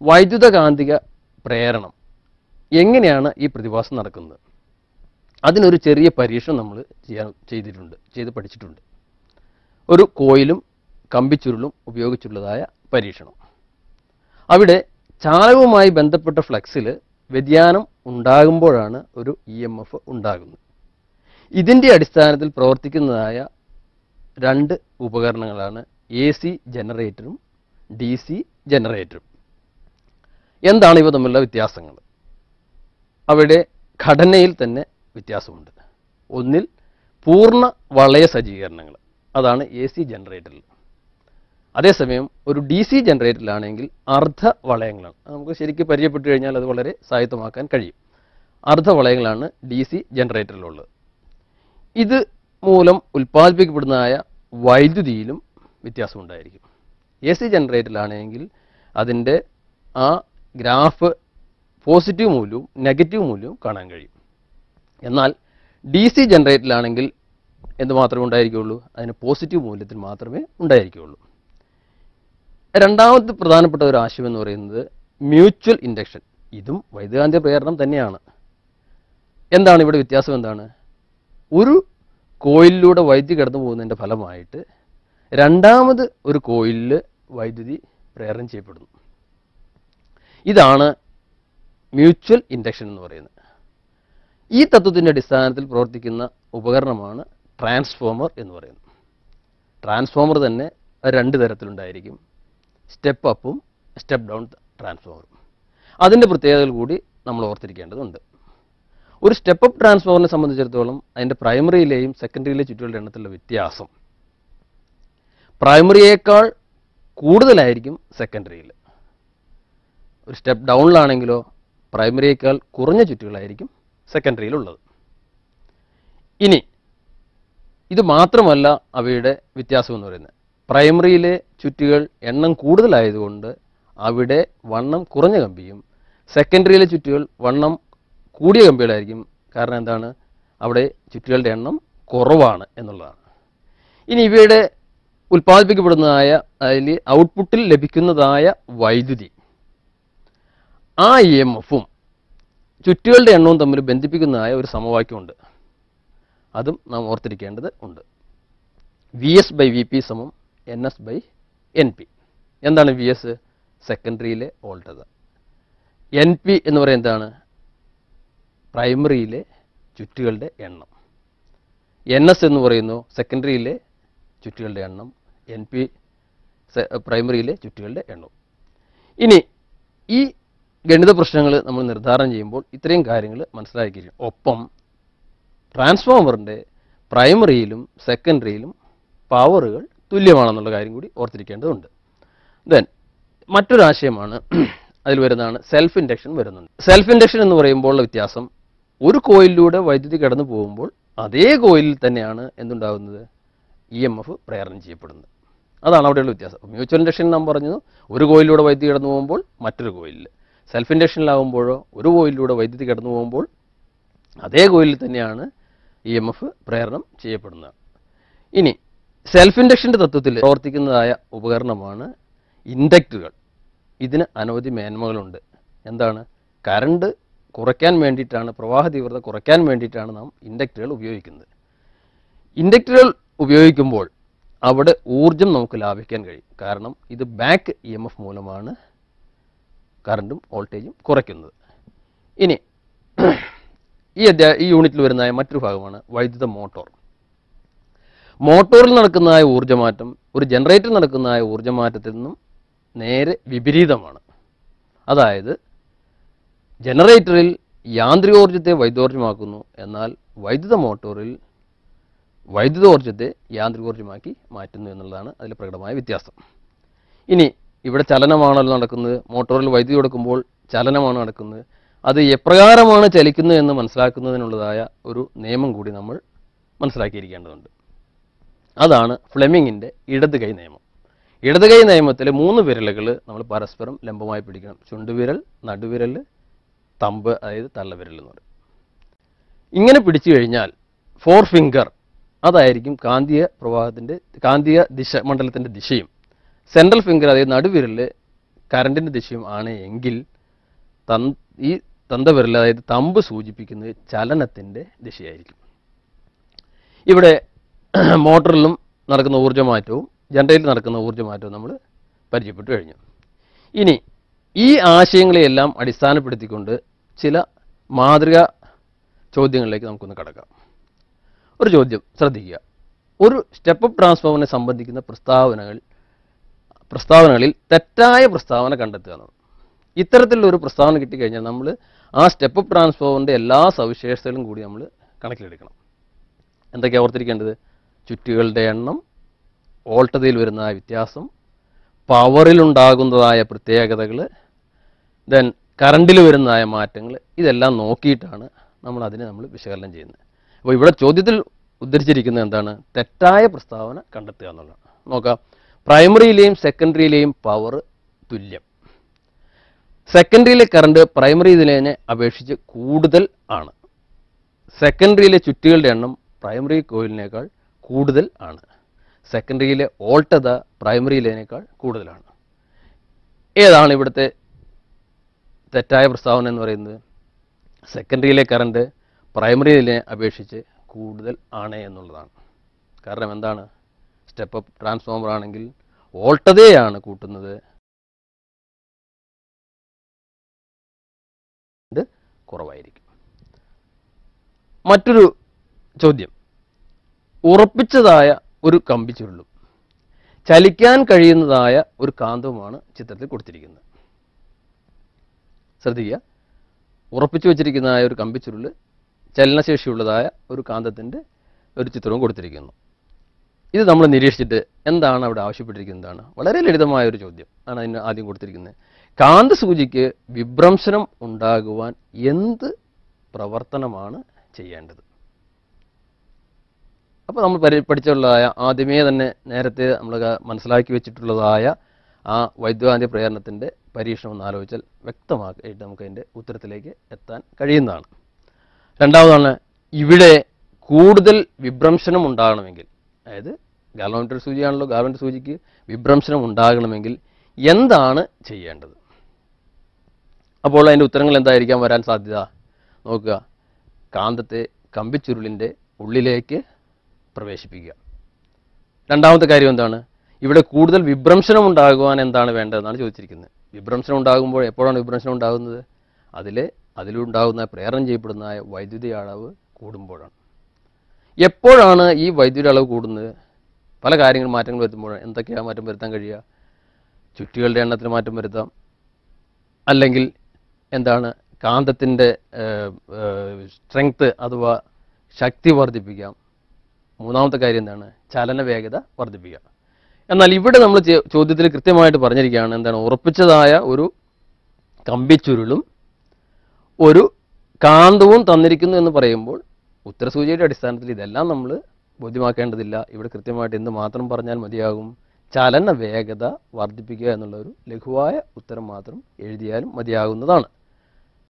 വൈദ്യുതകാന്തിക പ്രേരണം എങ്ങനെയാണ് ഈ പ്രതിഭാസം നടക്കുന്നത് അതിനൊരു ചെറിയ പരീക്ഷണം നമ്മൾ ചെയ്യാൻ ചെയ്തിട്ടുണ്ട് ചെയ്ത് പഠിച്ചിട്ടുണ്ട് ഒരു കോയിലും കമ്പിച്ചുരുളും ഉപയോഗിച്ചുള്ളതായ പരീക്ഷണം അവിടെ ചാലകവുമായി ബന്ധപ്പെട്ട ഫ്ലക്സിൽ വ്യതിയാനം ഉണ്ടാകുമ്പോഴാണ് ഒരു ഇ എം എഫ് ഉണ്ടാകുന്നത് ഇതിൻ്റെ അടിസ്ഥാനത്തിൽ പ്രവർത്തിക്കുന്നതായ രണ്ട് ഉപകരണങ്ങളാണ് എ സി ജനറേറ്ററും ഡി സി ജനറേറ്ററും എന്താണ് ഇവ തമ്മിലുള്ള വ്യത്യാസങ്ങൾ അവിടെ ഘടനയിൽ തന്നെ വ്യത്യാസമുണ്ട് ഒന്നിൽ പൂർണ്ണ വളയ സജ്ജീകരണങ്ങൾ അതാണ് എ സി ജനറേറ്ററിൽ അതേസമയം ഒരു ഡി സി ജനറേറ്ററിലാണെങ്കിൽ അർദ്ധ വളയങ്ങളാണ് അത് നമുക്ക് ശരിക്കും പരിചയപ്പെട്ടു കഴിഞ്ഞാൽ അത് വളരെ സാഹിത്യമാക്കാൻ കഴിയും അർദ്ധ വളയങ്ങളാണ് ഡി സി ജനറേറ്ററിലുള്ളത് ഇത് മൂലം ഉൽപ്പാദിപ്പിക്കപ്പെടുന്നതായ വൈദ്യുതിയിലും വ്യത്യാസമുണ്ടായിരിക്കും എ സി ജനറേറ്ററിലാണെങ്കിൽ അതിൻ്റെ ആ ഗ്രാഫ് പോസിറ്റീവ് മൂല്യവും നെഗറ്റീവ് മൂല്യവും കാണാൻ കഴിയും എന്നാൽ ഡി സി ജനറേറ്ററിലാണെങ്കിൽ എന്ത് മാത്രമേ ഉണ്ടായിരിക്കുകയുള്ളൂ അതിന് പോസിറ്റീവ് മൂല്യത്തിൽ മാത്രമേ ഉണ്ടായിരിക്കുകയുള്ളൂ രണ്ടാമത്തെ പ്രധാനപ്പെട്ട ഒരു ആശയം എന്ന് പറയുന്നത് മ്യൂച്വൽ ഇൻഡക്ഷൻ ഇതും വൈദ്യുതാന്ത്യ പ്രേരണം തന്നെയാണ് എന്താണ് ഇവിടെ വ്യത്യാസം എന്താണ് ഒരു കോയിലിലൂടെ വൈദ്യുതി കടന്നു പോകുന്നതിൻ്റെ ഫലമായിട്ട് രണ്ടാമത് ഒരു കോയിലിൽ വൈദ്യുതി പ്രേരണം ചെയ്യപ്പെടുന്നു ഇതാണ് മ്യൂച്വൽ ഇൻഡക്ഷൻ എന്ന് പറയുന്നത് ഈ തത്വത്തിൻ്റെ അടിസ്ഥാനത്തിൽ പ്രവർത്തിക്കുന്ന ഉപകരണമാണ് ട്രാൻസ്ഫോമർ എന്ന് പറയുന്നത് ട്രാൻസ്ഫോമർ തന്നെ രണ്ട് തരത്തിലുണ്ടായിരിക്കും സ്റ്റെപ്പ് അപ്പും സ്റ്റെപ്പ് ഡൗൺ ട്രാൻസ്ഫോമറും അതിൻ്റെ പ്രത്യേകതകൾ കൂടി നമ്മൾ ഓർത്തിരിക്കേണ്ടതുണ്ട് ഒരു സ്റ്റെപ്പ് അപ്പ് ട്രാൻസ്ഫോമറിനെ സംബന്ധിച്ചിടത്തോളം അതിൻ്റെ പ്രൈമറിയിലെയും സെക്കൻഡറിയിലെ ചുറ്റുകളുടെ എണ്ണത്തിലുള്ള വ്യത്യാസം പ്രൈമറിയേക്കാൾ കൂടുതലായിരിക്കും സെക്കൻഡറിയിൽ ഒരു സ്റ്റെപ്പ് ഡൗണിലാണെങ്കിലോ പ്രൈമറിയേക്കാൾ കുറഞ്ഞ ചുറ്റുകളായിരിക്കും സെക്കൻഡറിയിലുള്ളത് ഇനി ഇത് മാത്രമല്ല അവയുടെ വ്യത്യാസം എന്ന് പറയുന്നത് പ്രൈമറിയിലെ ചുറ്റുകൾ എണ്ണം കൂടുതലായതുകൊണ്ട് അവിടെ വണ്ണം കുറഞ്ഞ കമ്പിയും സെക്കൻഡറിയിലെ ചുറ്റുകൾ വണ്ണം കൂടിയ കമ്പികളായിരിക്കും കാരണം എന്താണ് അവിടെ ചുറ്റുകളുടെ എണ്ണം കുറവാണ് എന്നുള്ളതാണ് ഇനി ഇവയുടെ ഉൽപ്പാദിപ്പിക്കപ്പെടുന്നതായ അതിൽ ഔട്ട്പുട്ടിൽ ലഭിക്കുന്നതായ വൈദ്യുതി ആ ഇ എം എഫും ചുറ്റുകളുടെ എണ്ണവും തമ്മിൽ ബന്ധിപ്പിക്കുന്നതായ ഒരു സമവാക്യമുണ്ട് അതും നാം ഓർത്തിരിക്കേണ്ടത് ഉണ്ട് V S by V P സമം N S by N P എന്താണ് വി എസ് സെക്കൻഡറിയിലെ വോൾട്ടത എൻ പി എന്ന് പറയുന്നത് എന്താണ് പ്രൈമറിയിലെ ചുറ്റുകളുടെ എണ്ണം എൻ എസ് എന്ന് പറയുന്നു സെക്കൻഡറിയിലെ ചുറ്റുകളുടെ എണ്ണം എൻ പി പ്രൈമറിയിലെ ചുറ്റുകളുടെ എണ്ണം ഇനി ഈ ഗണിത പ്രശ്നങ്ങൾ നമ്മൾ നിർദ്ധാരണം ചെയ്യുമ്പോൾ ഇത്രയും കാര്യങ്ങൾ മനസ്സിലാക്കിയിരിക്കും ഒപ്പം ട്രാൻസ്ഫോമറിൻ്റെ പ്രൈമറിയിലും സെക്കൻഡറിയിലും പവറുകൾ തുല്യമാണെന്നുള്ള കാര്യം കൂടി ഓർത്തിരിക്കേണ്ടതുണ്ട് ദെൻ മറ്റൊരാശയമാണ് അതിൽ വരുന്നതാണ് സെൽഫ് ഇൻഡക്ഷൻ വരുന്നുണ്ട് സെൽഫ് ഇൻഡക്ഷൻ എന്ന് പറയുമ്പോൾ ഉള്ള വ്യത്യാസം ഒരു കോയിലിലൂടെ വൈദ്യുതി കടന്നു പോകുമ്പോൾ അതേ കോയിലിൽ തന്നെയാണ് എന്തുണ്ടാകുന്നത് ഇ എം എഫ് പ്രേരണം ചെയ്യപ്പെടുന്നത് അതാണ് അവിടെയുള്ള വ്യത്യാസം മ്യൂച്വൽ ഇൻഡക്ഷൻ നാം പറഞ്ഞു ഒരു കോയിലിലൂടെ വൈദ്യുതി കടന്നു പോകുമ്പോൾ മറ്റൊരു കോയിലിൽ സെൽഫ് ഇൻഡക്ഷനിലാകുമ്പോഴോ ഒരു കോയിലിലൂടെ വൈദ്യുതി കടന്നു പോകുമ്പോൾ അതേ കോയിലിൽ തന്നെയാണ് ഇ എം എഫ് പ്രേരണം ചെയ്യപ്പെടുന്നത് ഇനി സെൽഫ് ഇൻഡക്ഷൻ്റെ തത്വത്തിൽ പ്രവർത്തിക്കുന്നതായ ഉപകരണമാണ് ഇൻഡക്ടറുകൾ ഇതിന് അനവധി മേന്മകളുണ്ട് എന്താണ് കറണ്ട് കുറയ്ക്കാൻ വേണ്ടിയിട്ടാണ് പ്രവാഹ തീവ്രത കുറയ്ക്കാൻ വേണ്ടിയിട്ടാണ് നാം ഇൻഡക്ടറുകൾ ഉപയോഗിക്കുന്നത് ഇൻഡക്ടറുകൾ ഉപയോഗിക്കുമ്പോൾ അവിടെ ഊർജം നമുക്ക് ലാഭിക്കാൻ കഴിയും കാരണം ഇത് ബാക്ക് ഇ എം എഫ് മൂലമാണ് കറണ്ടും വോൾട്ടേജും കുറയ്ക്കുന്നത് ഇനി ഈ അധ്യായ ഈ യൂണിറ്റിൽ വരുന്നതായ മറ്റൊരു ഭാഗമാണ് വൈദ്യുത മോട്ടോർ മോട്ടോറിൽ നടക്കുന്നതായ ഊർജ്ജമാറ്റം ഒരു ജനറേറ്റർ നടക്കുന്നതായ ഊർജ്ജമാറ്റത്തിൽ നിന്നും നേരെ വിപരീതമാണ് അതായത് ജനറേറ്ററിൽ യാന്ത്രികോർജ്ജത്തെ വൈദ്യോർജ്ജമാക്കുന്നു എന്നാൽ വൈദ്യുത മോട്ടോറിൽ വൈദ്യുതോർജ്ജത്തെ യാന്ത്രികോർജ്ജമാക്കി മാറ്റുന്നു എന്നുള്ളതാണ് അതിൽ പ്രകടമായ വ്യത്യാസം ഇനി ഇവിടെ ചലനമാണല്ലോ നടക്കുന്നത് മോട്ടോറിൽ വൈദ്യുതി കൊടുക്കുമ്പോൾ ചലനമാണ് നടക്കുന്നത് അത് എപ്രകാരമാണ് ചലിക്കുന്നത് എന്ന് മനസ്സിലാക്കുന്നതിനുള്ളതായ ഒരു നിയമം കൂടി നമ്മൾ മനസ്സിലാക്കിയിരിക്കേണ്ടതുണ്ട് അതാണ് ഫ്ലെമിങ്ങിൻ്റെ ഇടത് കൈ നിയമം ഇടത് കൈ നിയമത്തിലെ മൂന്ന് വിരലുകൾ നമ്മൾ പരസ്പരം ലംബമായി പിടിക്കണം ചുണ്ടുവിരൽ നടുവിരൽ തമ്പ് അതായത് തള്ളവിരൽ എന്ന് പറയും ഇങ്ങനെ പിടിച്ചു കഴിഞ്ഞാൽ ഫോർ ഫിംഗർ അതായിരിക്കും കാന്തിക പ്രവാഹത്തിൻ്റെ കാന്തിക ദിശ മണ്ഡലത്തിൻ്റെ ദിശയും സെൻട്രൽ ഫിംഗർ അതായത് നടുവിരൽ കറണ്ടിൻ്റെ ദിശയും ആണ് എങ്കിൽ തന് ഈ തന്തവിരൽ അതായത് തമ്പ് സൂചിപ്പിക്കുന്നത് ചലനത്തിൻ്റെ ദിശയായിരിക്കും ഇവിടെ മോട്ടറിലും നടക്കുന്ന ഊർജ്ജമാറ്റവും ജനറേറ്ററിൽ നടക്കുന്ന ഊർജ്ജമാറ്റവും നമ്മൾ പരിചയപ്പെട്ടു കഴിഞ്ഞു ഇനി ഈ ആശയങ്ങളെയെല്ലാം അടിസ്ഥാനപ്പെടുത്തിക്കൊണ്ട് ചില മാതൃക ചോദ്യങ്ങളിലേക്ക് നമുക്കൊന്ന് കടക്കാം ഒരു ചോദ്യം ശ്രദ്ധിക്കുക ഒരു സ്റ്റെപ്പ് അപ്പ് ട്രാൻസ്ഫോമറിനെ സംബന്ധിക്കുന്ന പ്രസ്താവനകൾ പ്രസ്താവനകളിൽ തെറ്റായ പ്രസ്താവന കണ്ടെത്തുക എന്നത് ഇത്തരത്തിലുള്ള ഒരു പ്രസ്താവന കിട്ടിക്കഴിഞ്ഞാൽ നമ്മൾ ആ സ്റ്റെപ്പ് അപ്പ് ട്രാൻസ്ഫോമറിൻ്റെ എല്ലാ സവിശേഷതകളും കൂടി നമ്മൾ കണക്കിലെടുക്കണം എന്തൊക്കെയാണ് ഓർത്തിരിക്കേണ്ടത് ചുറ്റുകളുടെ എണ്ണം വോൾട്ടതയിൽ വരുന്നതായ വ്യത്യാസം പവറിലുണ്ടാകുന്നതായ പ്രത്യേകതകൾ ദെൻ കറണ്ടിൽ വരുന്നതായ മാറ്റങ്ങൾ ഇതെല്ലാം നോക്കിയിട്ടാണ് നമ്മൾ അതിനെ നമ്മൾ വിശകലനം ചെയ്യുന്നത് അപ്പോൾ ഇവിടെ ചോദ്യത്തിൽ ഉദ്ധരിച്ചിരിക്കുന്നത് എന്താണ് തെറ്റായ പ്രസ്താവന കണ്ടെത്തുക എന്നുള്ളതാണ് നോക്കാം പ്രൈമറിയിലെയും സെക്കൻഡറിയിലെയും പവർ തുല്യം സെക്കൻഡറിയിലെ കറണ്ട് പ്രൈമറിയിലെ അപേക്ഷിച്ച് കൂടുതൽ ആണ് സെക്കൻഡറിയിലെ ചുറ്റുകളുടെ എണ്ണം പ്രൈമറി കോയിലിനേക്കാൾ കൂടുതൽ ആണ് സെക്കൻഡറിയിലെ വോൾട്ടത പ്രൈമറിയിലേനേക്കാൾ കൂടുതലാണ് ഏതാണ് ഇവിടുത്തെ തെറ്റായ പ്രസ്താവന എന്ന് പറയുന്നത് സെക്കൻഡറിയിലെ കറണ്ട് പ്രൈമറിയിലെ അപേക്ഷിച്ച് കൂടുതൽ ആണ് എന്നുള്ളതാണ് കാരണം എന്താണ് സ്റ്റെപ്പ് അപ്പ് ട്രാൻസ്ഫോമർ ആണെങ്കിൽ വോൾട്ടതയാണ് കൂട്ടുന്നത് ഇത് കുറവായിരിക്കും മറ്റൊരു ചോദ്യം ഉറപ്പിച്ചതായ ഒരു കമ്പിച്ചുരുളും ചലിക്കാൻ കഴിയുന്നതായ ഒരു കാന്തവുമാണ് ചിത്രത്തിൽ കൊടുത്തിരിക്കുന്നത് ശ്രദ്ധിക്കുക ഉറപ്പിച്ചു വെച്ചിരിക്കുന്നതായ ഒരു കമ്പിച്ചുരുള് ചലനശേഷിയുള്ളതായ ഒരു കാന്തത്തിൻ്റെ ഒരു ചിത്രവും കൊടുത്തിരിക്കുന്നു ഇത് നമ്മൾ നിരീക്ഷിച്ചിട്ട് എന്താണ് അവിടെ ആവശ്യപ്പെട്ടിരിക്കുന്നതാണ് വളരെ ലളിതമായ ഒരു ചോദ്യം ആണ് അതിന് ആദ്യം കൊടുത്തിരിക്കുന്നത് കാന്തസൂചിക്ക് വിഭ്രംശനം ഉണ്ടാകുവാൻ എന്ത് പ്രവർത്തനമാണ് ചെയ്യേണ്ടത് അപ്പോൾ നമ്മൾ പരി പഠിച്ചുള്ളതായ ആദ്യമേ തന്നെ നേരത്തെ നമ്മൾ മനസ്സിലാക്കി വെച്ചിട്ടുള്ളതായ ആ വൈദ്യുതാന്തി പ്രേരണത്തിൻ്റെ പരീക്ഷണം ഒന്ന് ആലോചിച്ചാൽ വ്യക്തമാക്കിയിട്ട് നമുക്ക് അതിൻ്റെ ഉത്തരത്തിലേക്ക് എത്താൻ കഴിയുന്നതാണ് രണ്ടാമതാണ് ഇവിടെ കൂടുതൽ വിഭ്രംശനം ഉണ്ടാകണമെങ്കിൽ അതായത് ഗാലോമീറ്റർ സൂചിയാണല്ലോ ഗാലോമീറ്റർ സൂചിക്ക് വിഭ്രംശനം ഉണ്ടാകണമെങ്കിൽ എന്താണ് ചെയ്യേണ്ടത് അപ്പോൾ അതിൻ്റെ ഉത്തരങ്ങൾ എന്തായിരിക്കാം വരാൻ സാധ്യത നോക്കുക കാന്തത്തെ കമ്പിച്ചുരുളിൻ്റെ ഉള്ളിലേക്ക് പ്രവേശിപ്പിക്കുക രണ്ടാമത്തെ കാര്യം എന്താണ് ഇവിടെ കൂടുതൽ വിഭ്രംശനം ഉണ്ടാകുവാൻ എന്താണ് വേണ്ടതെന്നാണ് ചോദിച്ചിരിക്കുന്നത് വിഭ്രംശനം ഉണ്ടാകുമ്പോൾ എപ്പോഴാണ് വിഭ്രംശനം ഉണ്ടാകുന്നത് അതിൽ അതിലുണ്ടാകുന്ന പ്രേരണം ചെയ്യപ്പെടുന്ന വൈദ്യുതി അളവ് കൂടുമ്പോഴാണ് എപ്പോഴാണ് ഈ വൈദ്യുതി അളവ് കൂടുന്നത് പല കാര്യങ്ങൾ മാറ്റങ്ങൾ വരുത്തുമ്പോൾ എന്തൊക്കെയാണ് മാറ്റം വരുത്താൻ കഴിയുക ചുറ്റികളുടെ എണ്ണത്തിൽ മാറ്റം വരുത്താം അല്ലെങ്കിൽ എന്താണ് കാന്തത്തിൻ്റെ സ്ട്രെങ്ത് അഥവാ ശക്തി വർദ്ധിപ്പിക്കാം മൂന്നാമത്തെ കാര്യം എന്താണ് ചലന വേഗത വർദ്ധിപ്പിക്കുക എന്നാൽ ഇവിടെ നമ്മൾ ചെ- ചോദ്യത്തിൽ കൃത്യമായിട്ട് പറഞ്ഞിരിക്കുകയാണ് എന്താണ് ഉറപ്പിച്ചതായ ഒരു കമ്പിച്ചുരുളും ഒരു കാന്തവും തന്നിരിക്കുന്നു എന്ന് പറയുമ്പോൾ ഉത്തരസൂചിയുടെ അടിസ്ഥാനത്തിൽ ഇതെല്ലാം നമ്മൾ ബോധ്യമാക്കേണ്ടതില്ല ഇവിടെ കൃത്യമായിട്ട് എന്ത് മാത്രം പറഞ്ഞാൽ മതിയാകും ചലന വേഗത വർദ്ധിപ്പിക്കുക എന്നുള്ള ഒരു ലഘുവായ ഉത്തരം മാത്രം എഴുതിയാലും മതിയാകുന്നതാണ്